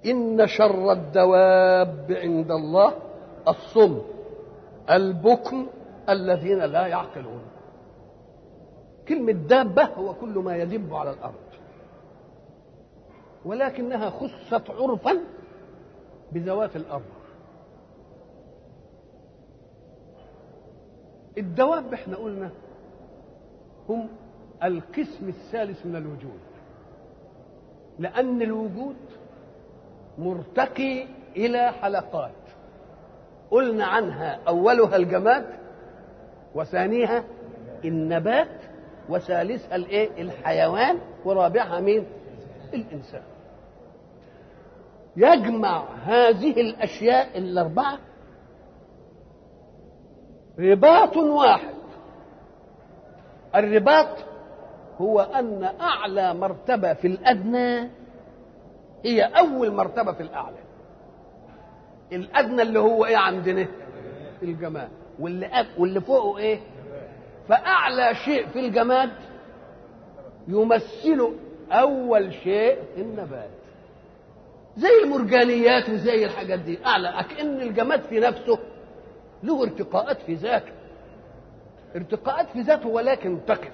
إن شر الدواب عند الله الصم البكم الذين لا يعقلون كلمة دابة هو كل ما يدب على الأرض ولكنها خصت عرفا بذوات الأرض الدواب احنا قلنا هم القسم الثالث من الوجود لأن الوجود مرتقي إلى حلقات قلنا عنها أولها الجماد وثانيها النبات وثالثها الايه الحيوان ورابعها مين الانسان يجمع هذه الاشياء الاربعه رباط واحد الرباط هو ان اعلى مرتبه في الادنى هي اول مرتبه في الاعلى الادنى اللي هو ايه عندنا الجمال واللي أب واللي فوقه ايه فاعلى شيء في الجماد يمثل اول شيء في النبات زي المرجانيات وزي الحاجات دي اعلى كأن الجماد في نفسه له ارتقاءات في ذاته ارتقاءات في ذاته ولكن تقف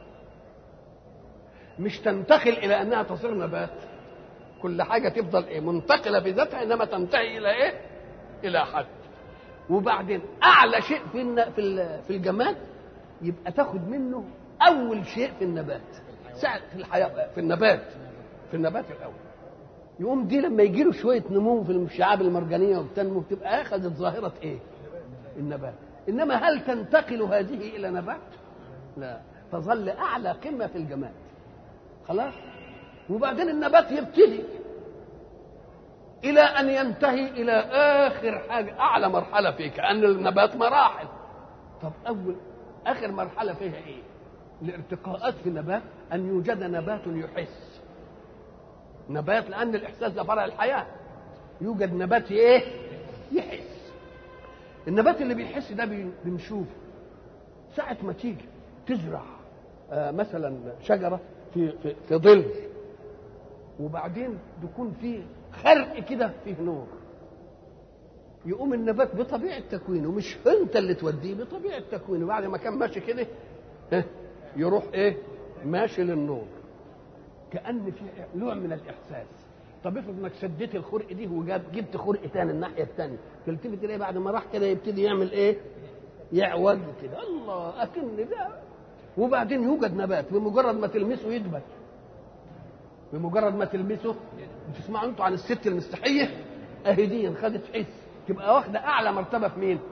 مش تنتقل الى انها تصير نبات كل حاجه تفضل ايه منتقله في ذاتها انما تنتهي الى ايه الى حد وبعدين اعلى شيء في في الجماد يبقى تاخد منه اول شيء في النبات ساعة في الحياة في النبات في النبات الاول يقوم دي لما يجي له شويه نمو في الشعاب المرجانيه وبتنمو بتبقى اخذت ظاهره ايه النبات انما هل تنتقل هذه الى نبات لا تظل اعلى قمه في الجماد خلاص وبعدين النبات يبتدي الى ان ينتهي الى اخر حاجه اعلى مرحله فيه كان النبات مراحل طب اول اخر مرحله فيها ايه الارتقاءات في النبات ان يوجد نبات يحس نبات لان الاحساس ده فرع الحياه يوجد نبات ايه يحس النبات اللي بيحس ده بنشوفه ساعة ما تيجي تزرع آه مثلا شجرة في في, في ظل وبعدين بيكون فيه خرق كده فيه نور يقوم النبات بطبيعة تكوينه مش انت اللي توديه بطبيعة تكوينه بعد ما كان ماشي كده يروح ايه ماشي للنور كأن في نوع من الإحساس طب افرض انك سديت الخرق دي وجاب جبت خرق تاني الناحية التانية تلتفت تلاقي بعد ما راح كده يبتدي يعمل ايه يعوج كده الله أكن ده وبعدين يوجد نبات بمجرد ما تلمسه يدبل بمجرد ما تلمسه تسمعوا انتوا عن الست المستحية اهي دي خدت حس تبقى واخدة أعلى مرتبة في مين؟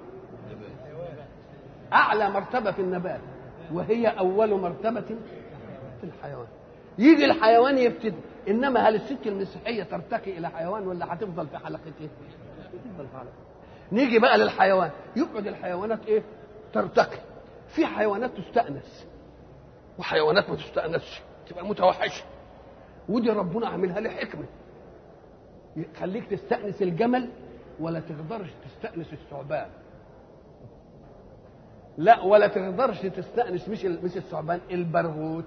أعلى مرتبة في النبات وهي أول مرتبة في الحيوان يجي الحيوان يبتدي إنما هل الست المسيحية ترتقي إلى حيوان ولا هتفضل في حلقته؟ تفضل في حلقته نيجي بقى للحيوان يقعد الحيوانات إيه؟ ترتقي في حيوانات تستأنس وحيوانات ما تستأنسش تبقى متوحشة ودي ربنا عاملها لي حكمة يخليك تستأنس الجمل ولا تقدرش تستأنس الثعبان لا ولا تقدرش تستأنس مش مش الثعبان البرغوث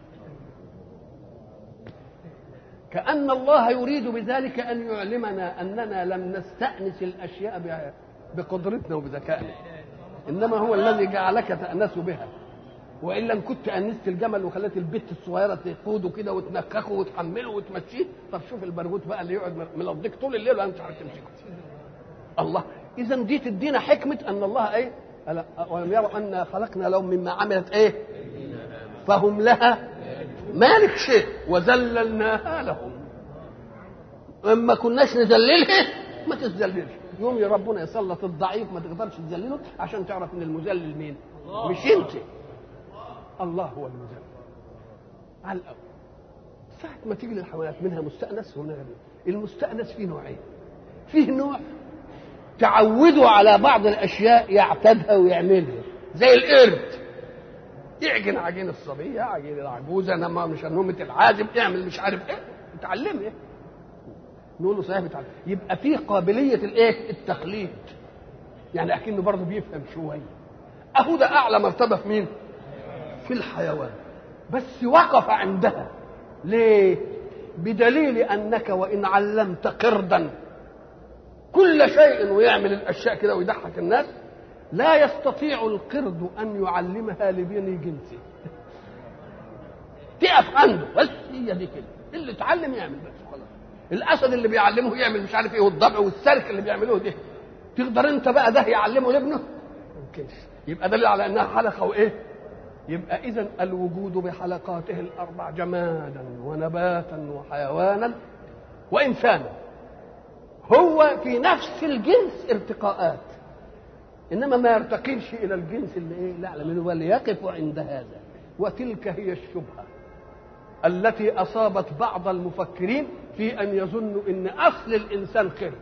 كأن الله يريد بذلك أن يعلمنا أننا لم نستأنس الأشياء بقدرتنا وبذكائنا إنما هو الذي جعلك تأنس بها والا كنت انست الجمل وخليت البت الصغيره تقوده كده وتنكخه وتحمله وتمشيه طب شوف البرغوث بقى اللي يقعد ملضيك طول الليل وانت مش عارف تمسكه الله اذا دي تدينا حكمه ان الله ايه ولم يروا انا خلقنا لهم مما عملت ايه فهم لها مالك شيء وذللناها لهم اما كناش نذللها ما تتذللش يوم يا ربنا يسلط الضعيف ما تقدرش تذلله عشان تعرف ان المذلل مين مش انت الله هو المذلل على الاول ساعة ما تيجي للحيوانات منها مستأنس ومنها غير المستأنس فيه نوعين فيه نوع تعودوا على بعض الاشياء يعتادها ويعملها زي القرد يعجن عجين الصبيه عجين العجوزه انما مش نومه العازب اعمل مش عارف ايه اتعلم ايه نقول له صحيح بتعلم يبقى فيه قابليه الايه التقليد يعني اكنه برضه بيفهم شويه اهو ده اعلى مرتبه في مين؟ في الحيوان بس وقف عندها ليه؟ بدليل انك وان علمت قردا كل شيء ويعمل الاشياء كده ويضحك الناس لا يستطيع القرد ان يعلمها لبني جنسه تقف عنده بس هي دي كده اللي اتعلم يعمل بس خلاص الاسد اللي بيعلمه يعمل مش عارف ايه والضبع والسلك اللي بيعملوه ده تقدر انت بقى ده يعلمه لابنه ممكنش يبقى دليل على انها حلقه وايه يبقى اذا الوجود بحلقاته الاربع جمادا ونباتا وحيوانا وانسانا هو في نفس الجنس ارتقاءات انما ما يرتقيش الى الجنس اللي ايه لا منه وليقف عند هذا وتلك هي الشبهه التي اصابت بعض المفكرين في ان يظنوا ان اصل الانسان قرد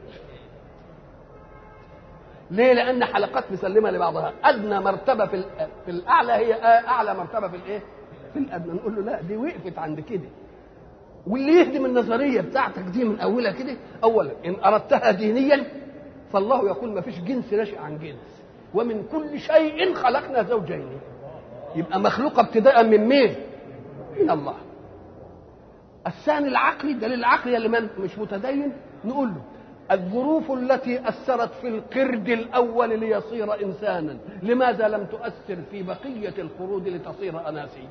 ليه لان حلقات مسلمه لبعضها ادنى مرتبه في في الاعلى هي اعلى مرتبه في الايه في الادنى نقول له لا دي وقفت عند كده واللي يهدم النظريه بتاعتك دي من اولها كده اولا ان اردتها دينيا فالله يقول ما فيش جنس نشأ عن جنس ومن كل شيء خلقنا زوجين يبقى مخلوقه ابتداء من مين من الله الثاني العقلي الدليل العقلي اللي من مش متدين نقول له الظروف التي أثرت في القرد الأول ليصير إنسانا لماذا لم تؤثر في بقية القرود لتصير أناسيا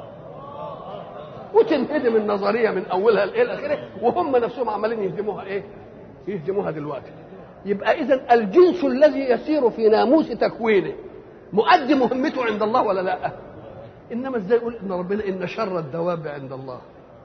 وتنهدم النظرية من أولها إلى آخره وهم نفسهم عمالين يهدموها إيه يهدموها دلوقتي يبقى إذا الجنس الذي يسير في ناموس تكوينه مؤدي مهمته عند الله ولا لا إنما إزاي يقول إن ربنا إن شر الدواب عند الله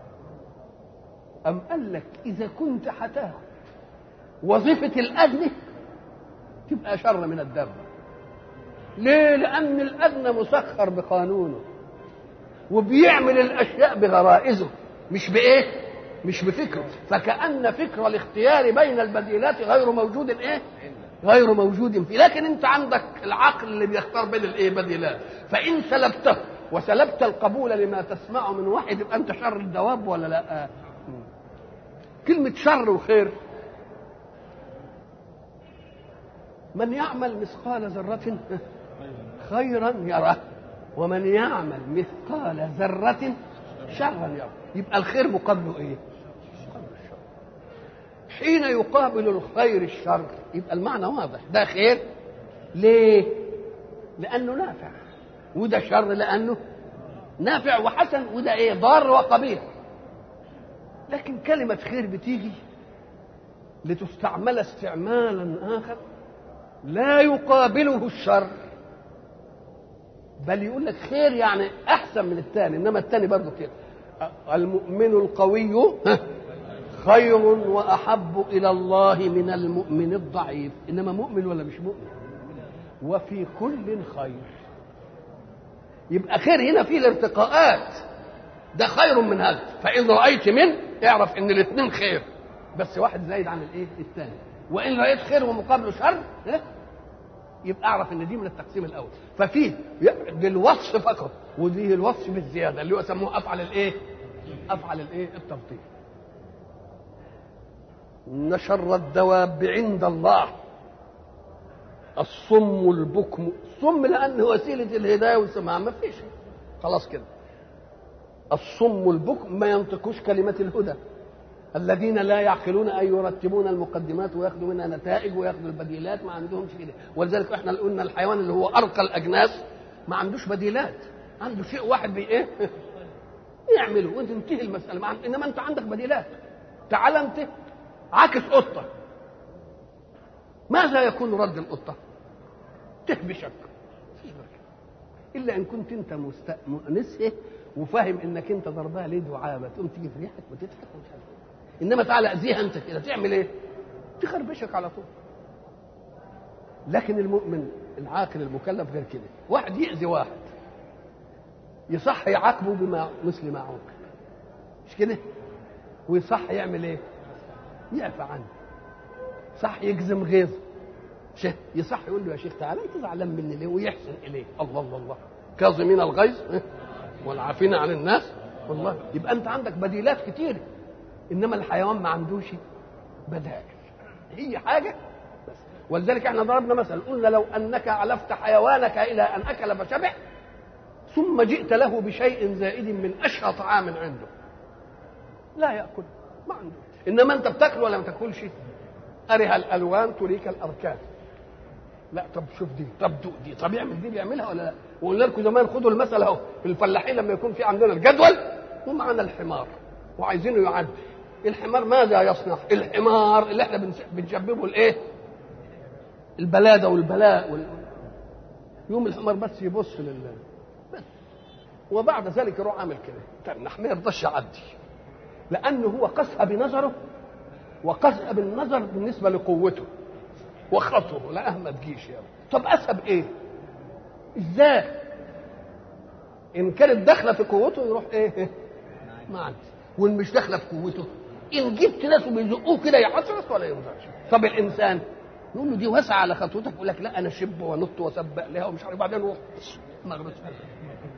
أم قال لك إذا كنت هتاخد وظيفة الأدنى تبقى شر من الدابة ليه؟ لأن الأدنى مسخر بقانونه وبيعمل الأشياء بغرائزه مش بإيه؟ مش بفكره فكأن فكر الاختيار بين البديلات غير موجود إيه؟ غير موجود فيه لكن أنت عندك العقل اللي بيختار بين الإيه؟ بديلات فإن سلبته وسلبت القبول لما تسمعه من واحد يبقى أنت شر الدواب ولا لا؟ كلمة شر وخير من يعمل مثقال ذرة خيرا يره ومن يعمل مثقال ذرة شرا يره يبقى الخير مقابله ايه؟ حين يقابل الخير الشر يبقى المعنى واضح ده خير ليه؟ لأنه نافع وده شر لأنه نافع وحسن وده ايه؟ ضار وقبيح لكن كلمة خير بتيجي لتستعمل استعمالا آخر لا يقابله الشر بل يقول لك خير يعني احسن من الثاني انما الثاني برضه كده المؤمن القوي خير واحب الى الله من المؤمن الضعيف انما مؤمن ولا مش مؤمن وفي كل خير يبقى خير هنا فيه الارتقاءات ده خير من هذا فان رايت من اعرف ان الاثنين خير بس واحد زايد عن الايه الثاني وان رايت خير ومقابله شر يبقى اعرف ان دي من التقسيم الاول ففي بالوصف فقط ودي الوصف بالزياده اللي هو سموه افعل الايه افعل الايه التفضيل ان شر الدواب عند الله الصم البكم الصم لانه وسيله الهدايه والسماع ما فيش خلاص كده الصم البكم ما ينطقوش كلمه الهدى الذين لا يعقلون ان يرتبون المقدمات وياخذوا منها نتائج وياخذوا البديلات ما عندهمش كده ولذلك احنا قلنا الحيوان اللي هو ارقى الاجناس ما عندوش بديلات عنده شيء واحد بي ايه يعمله وتنتهي المساله مع... انما انت عندك بديلات تعال انت عاكس قطه ماذا يكون رد القطه تهبشك الا ان كنت انت مست... نسه وفاهم انك انت ضربها ليه دعابه تقوم تيجي في ريحك وتضحك ومش عارف انما تعالى اذيها انت كده تعمل ايه؟ تخربشك على طول لكن المؤمن العاقل المكلف غير كده واحد يأذي واحد يصح يعاقبه بما مثل ما عوقب مش كده ويصح يعمل ايه يعفى عنه صح يجزم غيظه يصح يقول له يا شيخ تعالى انت زعلان مني ليه ويحسن اليه الله الله الله كاظمين الغيظ والعافين عن الناس والله يبقى انت عندك بديلات كتير انما الحيوان ما عندوش بدائل هي حاجه بس ولذلك احنا ضربنا مثل قلنا لو انك علفت حيوانك الى ان اكل فشبع ثم جئت له بشيء زائد من اشهى طعام عنده لا ياكل ما عنده انما انت بتاكل ولا ما تاكلش ارها الالوان تريك الاركان لا طب شوف دي طب دوق دي طب يعمل دي بيعملها ولا لا وقلنا لكم زمان خدوا المثل اهو في الفلاحين لما يكون في عندنا الجدول ومعنا الحمار وعايزينه يعدي الحمار ماذا يصنع الحمار اللي احنا بنس- بنشببه الايه البلاده والبلاء وال... يوم الحمار بس يبص لل بس وبعد ذلك يروح عامل كده تنح ما يرضاش يعدي لانه هو قسى بنظره وقسى بالنظر بالنسبه لقوته وخطره لا ما تجيش يا رب. طب اسى بايه ازاي ان كانت داخله في قوته يروح ايه ما عندي وان مش داخله في قوته ان جبت ناس وبيزقوه كده يعصرص ولا يرضاش طب الانسان نقول له دي واسعه على خطوتك يقول لك لا انا شب ونط وسبق لها ومش عارف بعدين روح مغرس